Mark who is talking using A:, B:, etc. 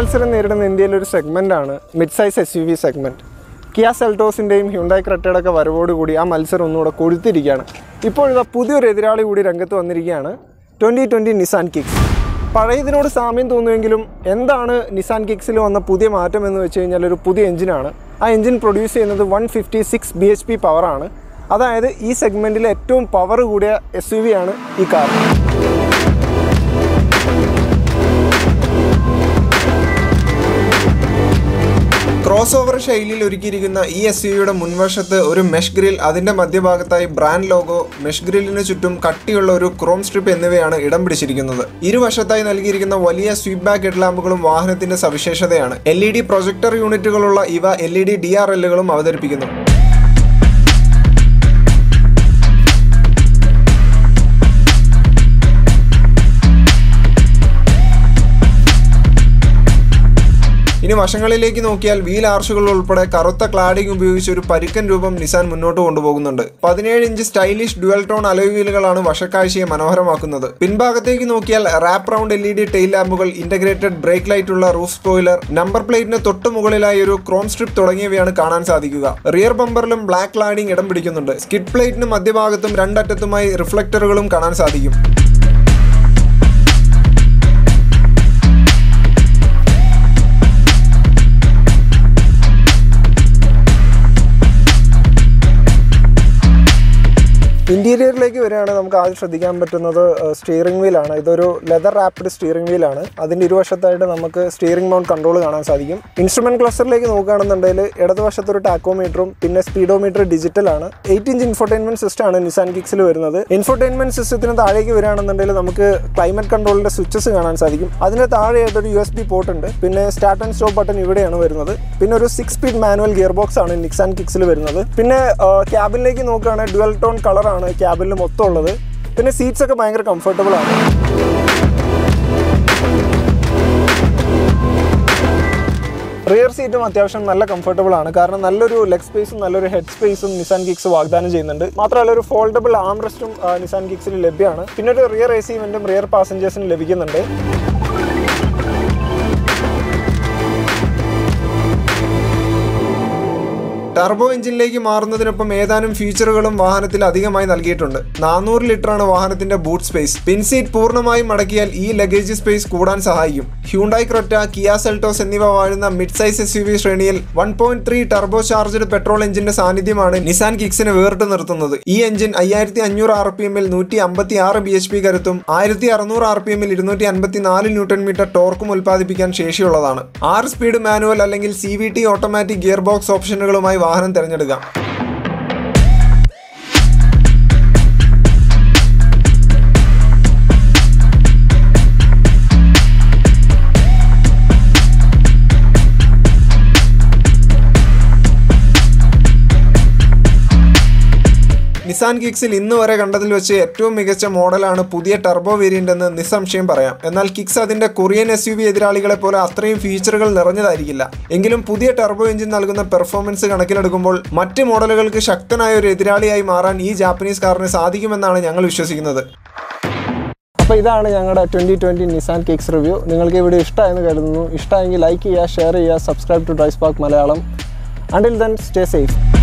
A: മത്സരം നേരിടുന്ന ഇന്ത്യയിലെ ഒരു സെഗ്മെൻ്റാണ് mid size S U V segment Kia സെൽട്ടോസിൻ്റെയും ഹ്യുണ്ടായി ക്രെറ്റയുടെ ഒക്കെ വരവോടുകൂടി ആ മത്സരം ഒന്നുകൂടെ കൊഴുത്തിരിക്കുകയാണ് ഇപ്പോഴിതാ പുതിയൊരു എതിരാളി കൂടി രംഗത്ത് വന്നിരിക്കുകയാണ് ട്വൻറ്റി ട്വൻറ്റി നിസാൻ കിക്സ് പഴയതിനോട് സാമ്യം തോന്നുമെങ്കിലും എന്താണ് നിസാൻ കിക്സിൽ വന്ന പുതിയ മാറ്റം എന്ന് വെച്ച് കഴിഞ്ഞാൽ ഒരു പുതിയ എഞ്ചിനാണ് ആ എഞ്ചിൻ പ്രൊഡ്യൂസ് ചെയ്യുന്നത് one fifty six B H P പവറാണ് അതായത് ഈ സെഗ്മെൻറ്റിലെ ഏറ്റവും പവർ കൂടിയ എസ് യു വി ആണ് ഈ കാർ ക്രോസ് ഓവർ ശൈലിയിൽ ഒരുക്കിയിരിക്കുന്ന ഈ എസ് യുടെ മുൻവശത്ത് ഒരു മെഷ് ഗ്രിൽ അതിന്റെ മധ്യഭാഗത്തായി ബ്രാൻഡ് ലോഗോ മെഷ് ഗ്രില്ലിന് ചുറ്റും കട്ടിയുള്ള ഒരു ക്രോം സ്ട്രിപ്പ് എന്നിവയാണ് ഇടം പിടിച്ചിരിക്കുന്നത് ഇരുവശത്തായി നൽകിയിരിക്കുന്ന വലിയ സ്വീപ് ബാക്ക് ഹെഡ്ലാമ്പുകളും വാഹനത്തിന്റെ സവിശേഷതയാണ് എൽ ഇ ഡി പ്രൊജക്ടർ യൂണിറ്റുകളുള്ള ഇവ L E D D R എല്ലുകളും അവതരിപ്പിക്കുന്നു ഇനി വശങ്ങളിലേക്ക് നോക്കിയാൽ വീൽ ആർച്ചുകൾ ഉൾപ്പെടെ കറുത്ത ക്ലാഡിംഗ് ഉപയോഗിച്ച് ഒരു പരുക്കൻ രൂപം നിസാൻ മുന്നോട്ട് കൊണ്ടുപോകുന്നുണ്ട് പതിനേഴ് inch stylish dual tone alloy വീലുകളാണ് വശക്കാഴ്ചയെ മനോഹരമാക്കുന്നത് പിൻഭാഗത്തേക്ക് നോക്കിയാൽ wrap round L E D tail ലാമ്പുകൾ ഇന്റഗ്രേറ്റഡ് ബ്രേക്ക് ലൈറ്റ് ഉള്ള റൂഫ് സ്പോയിലർ നമ്പർ പ്ലേറ്റിന് തൊട്ട് മുകളിലായി ഒരു ക്രോം സ്ട്രിപ്പ് തുടങ്ങിയവയാണ് കാണാൻ സാധിക്കുക റിയർ ബമ്പറിലും ബ്ലാക്ക് ക്ലാഡിംഗ് ഇടം പിടിക്കുന്നുണ്ട് സ്കിഡ് പ്ലേറ്റിന് മധ്യഭാഗത്തും രണ്ടറ്റത്തുമായി റിഫ്ലക്ടറുകളും കാണാൻ സാധിക്കും ഇന്റീരിയറിലേക്ക് വരികയാണെങ്കിൽ നമുക്ക് ആദ്യം ശ്രദ്ധിക്കാൻ പറ്റുന്നത് സ്റ്റിയറിംഗ് വീലാണ് ഇതൊരു ലെതർ റാപ്പിഡ് സ്റ്റിയറിംഗ് വീലാണ് അതിൻ്റെ ഇരുവശത്തായിട്ട് നമുക്ക് സ്റ്റിയറിംഗ് മൗണ്ട് കൺട്രോൾ കാണാൻ സാധിക്കും ഇൻസ്ട്രുമെന്റ് ക്ലസ്റ്ററിലേക്ക് നോക്കുകയാണെന്നുണ്ടെങ്കിൽ ഇടതുവശത്ത് ഒരു ടാക്കോമീറ്ററും പിന്നെ സ്പീഡോമീറ്റർ ഡിജിറ്റൽ ആണ് എയ്റ്റ് ഇഞ്ച് ഇൻഫോർടൈൻമെന്റ് സിസ്റ്റം ആണ് നിസാൻ കിക്സിൽ വരുന്നത് ഇൻഫോർടൈൻമെന്റ് സിസ്റ്റത്തിന് താഴേക്ക് വരികയാണെന്നുണ്ടെങ്കിൽ നമുക്ക് ക്ലൈമറ്റ് കൺട്രോളിന്റെ സ്വിച്ചസ് കാണാൻ സാധിക്കും അതിന് താഴെയായിട്ട് ഒരു യു എസ് ബി പോർട്ട് ഉണ്ട് പിന്നെ സ്റ്റാർട്ട് ആൻഡ് സ്റ്റോപ്പ് ബട്ടൺ ഇവിടെയാണ് വരുന്നത് പിന്നെ ഒരു six speed manual gear box ആണ് നിക്സാൻ കിക്സിൽ വരുന്നത് പിന്നെ ക്യാബിനിലേക്ക് നോക്കുകയാണെങ്കിൽ ഡുവൽ ടോൺ കളറാണ് ക്യാബിനിൽ മൊത്തം ഉള്ളത് പിന്നെ സീറ്റ്സ് ഒക്കെ ഭയങ്കര കംഫർട്ടബിൾ ആണ് റിയർ സീറ്റും അത്യാവശ്യം നല്ല കംഫർട്ടബിൾ ആണ് കാരണം നല്ലൊരു ലെഗ് സ്പേസും നല്ലൊരു ഹെഡ് സ്പേസും നിസാൻ കിക്സ് വാഗ്ദാനം ചെയ്യുന്നുണ്ട് മാത്രമല്ല ഒരു ഫോൾഡബിൾ ആം റെസ്റ്റും നിസാൻ കിക്സിൽ ലഭ്യമാണ് പിന്നെ ഒരു റിയർ എ സി ഇവന്റും റിയർ പാസഞ്ചേഴ്സിനും ലഭിക്കുന്നുണ്ട് ടർബോ എഞ്ചിനിലേക്ക് മാറുന്നതിനൊപ്പം ഏതാനും ഫീച്ചറുകളും വാഹനത്തിൽ അധികമായി നൽകിയിട്ടുണ്ട് നാനൂറ് ലിറ്ററാണ് വാഹനത്തിന്റെ ബൂട്ട് സ്പേസ് പിൻസീറ്റ് പൂർണ്ണമായും മടക്കിയാൽ ഈ ലഗേജ് സ്പേസ് കൂടാൻ സഹായിക്കും ഹ്യൂണ്ടായി ക്രൊറ്റ കിയ സെൽട്ടോസ് എന്നിവ വാഴുന്ന mid size S U V ശ്രേണിയിൽ one point three turbo charged petrol എഞ്ചിന്റെ സാന്നിധ്യമാണ് നിസാൻ കിക്സിനെ വേറിട്ട് നിർത്തുന്നത് ഈ എഞ്ചിൻ അയ്യായിരത്തി അഞ്ഞൂറ് ആർ പി എമ്മിൽ നൂറ്റി അമ്പത്തി ആറ് ബി എച്ച് പി കരുത്തും ആയിരത്തി അറുന്നൂറ് ആർ പി എമ്മിൽ ഇരുന്നൂറ്റി അൻപത്തി നാല് ന്യൂട്ടൺ മീറ്റർ ടോർക്കും ഉൽപ്പാദിപ്പിക്കാൻ ശേഷിയുള്ളതാണ് ആറ് സ്പീഡ് മാനുവൽ അല്ലെങ്കിൽ C V T automatic gear box ഓപ്ഷനുകളുമായി വാഹനം തിരഞ്ഞെടുക്കാം നിസാൻ കിക്സിൽ ഇന്ന് വരെ കണ്ടതിൽ വെച്ച് ഏറ്റവും മികച്ച മോഡലാണ് പുതിയ ടർബോ വേരിയന്റ് എന്ന് നിസ്സംശയം പറയാം എന്നാൽ കിക്സ് അതിന്റെ കൊറിയൻ എസ് യു വി എതിരാളികളെ പോലെ അത്രയും ഫീച്ചറുകൾ നിറഞ്ഞതായിരിക്കില്ല എങ്കിലും പുതിയ ടർബോ എഞ്ചിൻ നൽകുന്ന പെർഫോമൻസ് കണക്കിലെടുക്കുമ്പോൾ മറ്റ് മോഡലുകൾക്ക് ശക്തനായ ഒരു എതിരാളിയായി മാറാൻ ഈ ജാപ്പനീസ് കാറിന് സാധിക്കുമെന്നാണ് ഞങ്ങൾ വിശ്വസിക്കുന്നത് അപ്പോൾ ഇതാണ് ഞങ്ങളുടെ twenty twenty Nissan Kicks review നിങ്ങൾക്ക് ഇവിടെ ഇഷ്ടമായെന്ന് കരുതുന്നു ഇഷ്ടമായെങ്കിൽ ലൈക്ക് ചെയ്യുക ഷെയർ ചെയ്യുക subscribe to Drivespark Malayalam until then stay safe